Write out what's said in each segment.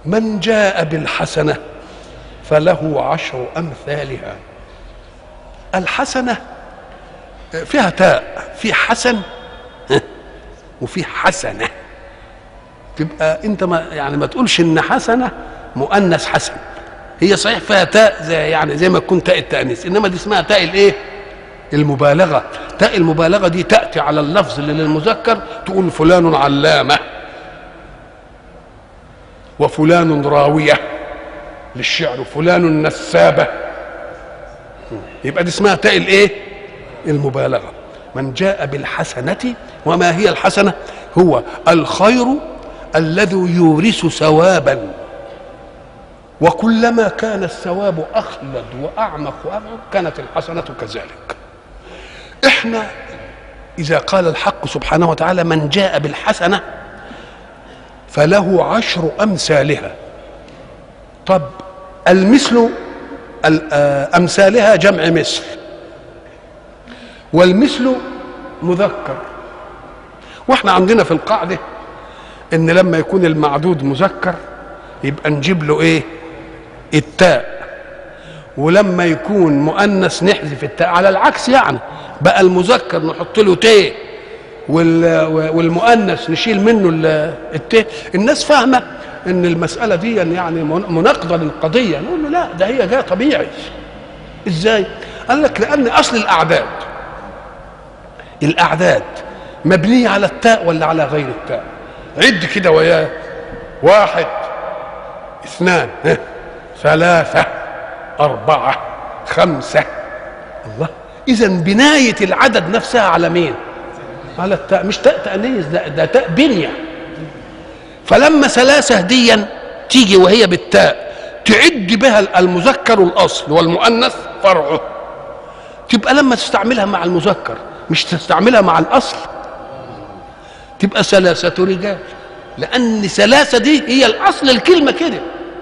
من جاء بالحسنة فله عشر أمثالها الحسنة فيها تاء في حسن وفي حسنة تبقى انت ما يعني ما تقولش ان حسنة مؤنث حسن هي صحيح فيها تاء زي يعني زي ما تكون تاء التأنيث انما دي اسمها تاء الايه المبالغة تاء المبالغة دي تأتي على اللفظ اللي للمذكر تقول فلان علامة وفلان راوية للشعر وفلان نسابة يبقى دي اسمها تاء الايه المبالغة من جاء بالحسنة وما هي الحسنة هو الخير الذي يورث ثوابا وكلما كان الثواب أخلد وأعمق وأعمق كانت الحسنة كذلك احنا إذا قال الحق سبحانه وتعالى من جاء بالحسنة فله عشر أمثالها طب المثل أمثالها جمع مثل والمثل مذكر واحنا عندنا في القاعده ان لما يكون المعدود مذكر يبقى نجيب له ايه التاء ولما يكون مؤنث نحذف التاء على العكس يعني بقى المذكر نحط له تاء والمؤنث نشيل منه التاء الناس فاهمه ان المساله دي يعني مناقضه للقضيه نقول له لا ده هي جايه طبيعي ازاي قال لك لان اصل الاعداد الاعداد مبنيه على التاء ولا على غير التاء عد كده وياه واحد اثنان ثلاثة أربعة خمسة الله إذا بناية العدد نفسها على مين؟ على التاء مش تاء تأنيث ده, ده تاء بنية فلما ثلاثة ديا تيجي وهي بالتاء تعد بها المذكر الأصل والمؤنث فرعه تبقى لما تستعملها مع المذكر مش تستعملها مع الاصل تبقى ثلاثة رجال لأن ثلاثة دي هي الأصل الكلمة كده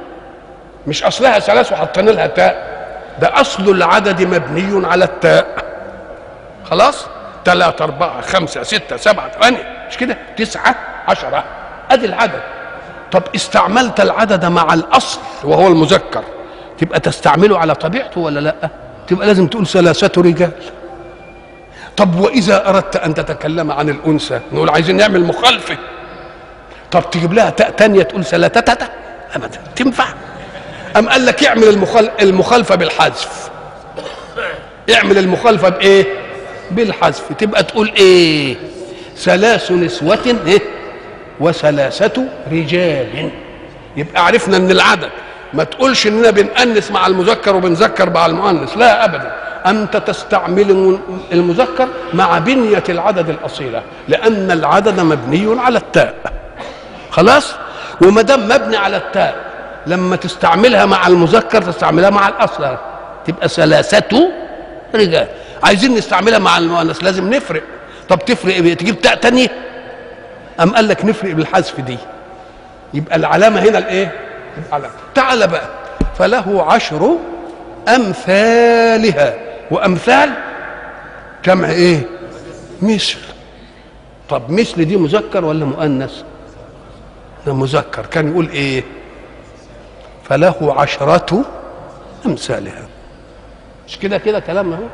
مش أصلها ثلاث وحطينا لها تاء ده أصل العدد مبني على التاء خلاص ثلاثة أربعة خمسة ستة سبعة ثمانية مش كده تسعة عشرة أدي العدد طب استعملت العدد مع الأصل وهو المذكر تبقى تستعمله على طبيعته ولا لا تبقى لازم تقول ثلاثة رجال طب واذا اردت ان تتكلم عن الانثى نقول عايزين نعمل مخالفه طب تجيب لها تاء تانية تقول ثلاثة ابدا تنفع ام قال لك اعمل المخال... المخالفه بالحذف اعمل المخالفه بايه بالحذف تبقى تقول ايه ثلاث نسوة إيه؟ وثلاثة رجال يبقى عرفنا ان العدد ما تقولش اننا بنأنس مع المذكر وبنذكر مع المؤنث لا ابدا انت تستعمل المذكر مع بنيه العدد الاصيله لان العدد مبني على التاء خلاص وما دام مبني على التاء لما تستعملها مع المذكر تستعملها مع الاصل تبقى ثلاثه رجال عايزين نستعملها مع المؤنث لازم نفرق طب تفرق بايه تجيب تاء تانية ام قال لك نفرق بالحذف دي يبقى العلامه هنا الايه العلامه تعال بقى فله عشر امثالها وامثال جمع ايه مثل طب مثل دي مذكر ولا مؤنث ده مذكر كان يقول ايه فله عشرة امثالها مش كده كده كلام اهو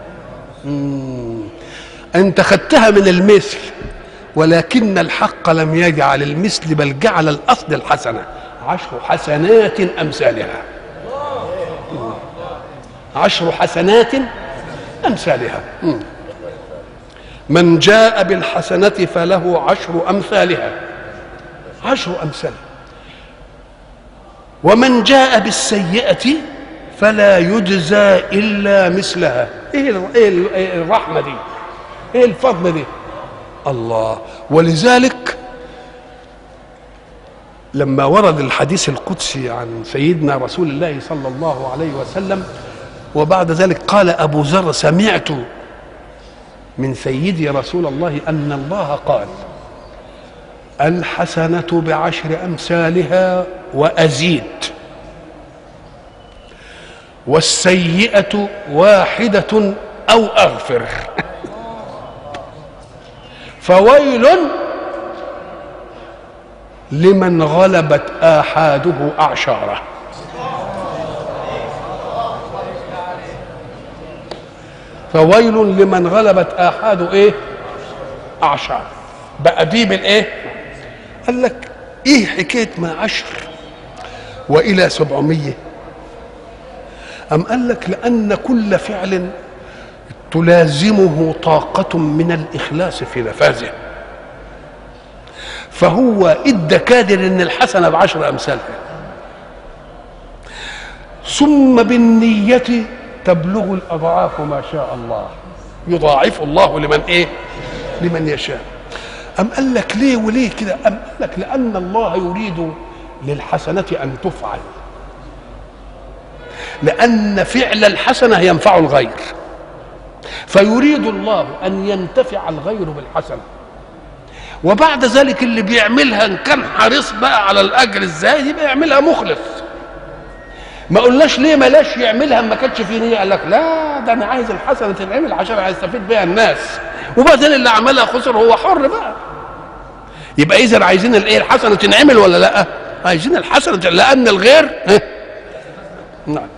انت خدتها من المثل ولكن الحق لم يجعل المثل بل جعل الاصل الحسنه عشر حسنات امثالها عشر حسنات امثالها من جاء بالحسنه فله عشر امثالها عشر امثالها ومن جاء بالسيئه فلا يجزى الا مثلها ايه ايه الرحمه دي ايه الفضل دي الله ولذلك لما ورد الحديث القدسي عن سيدنا رسول الله صلى الله عليه وسلم وبعد ذلك قال ابو ذر سمعت من سيدي رسول الله ان الله قال الحسنه بعشر امثالها وازيد والسيئه واحده او اغفر لمن غلبت آحاده أعشاره فويل لمن غلبت آحاده إيه أعشار بقى دي بالإيه قال لك إيه حكاية ما عشر وإلى سبعمية أم قال لك لأن كل فعل تلازمه طاقة من الإخلاص في نفاذه فهو ادى كادر ان الحسنه بعشر امثالها ثم بالنية تبلغ الأضعاف ما شاء الله يضاعف الله لمن إيه لمن يشاء أم قال لك ليه وليه كده أم قال لك لأن الله يريد للحسنة أن تفعل لأن فعل الحسنة ينفع الغير فيريد الله أن ينتفع الغير بالحسنة وبعد ذلك اللي بيعملها ان كان حريص بقى على الاجر ازاي يبقى يعملها مخلص ما قلناش ليه ملاش يعملها ما كانش فيه نيه قال لك لا ده انا عايز الحسنه تنعمل عشان هيستفيد بيها الناس وبعدين اللي عملها خسر هو حر بقى يبقى اذا عايزين الايه الحسنه تنعمل ولا لا عايزين الحسنه لان الغير ها؟ نعم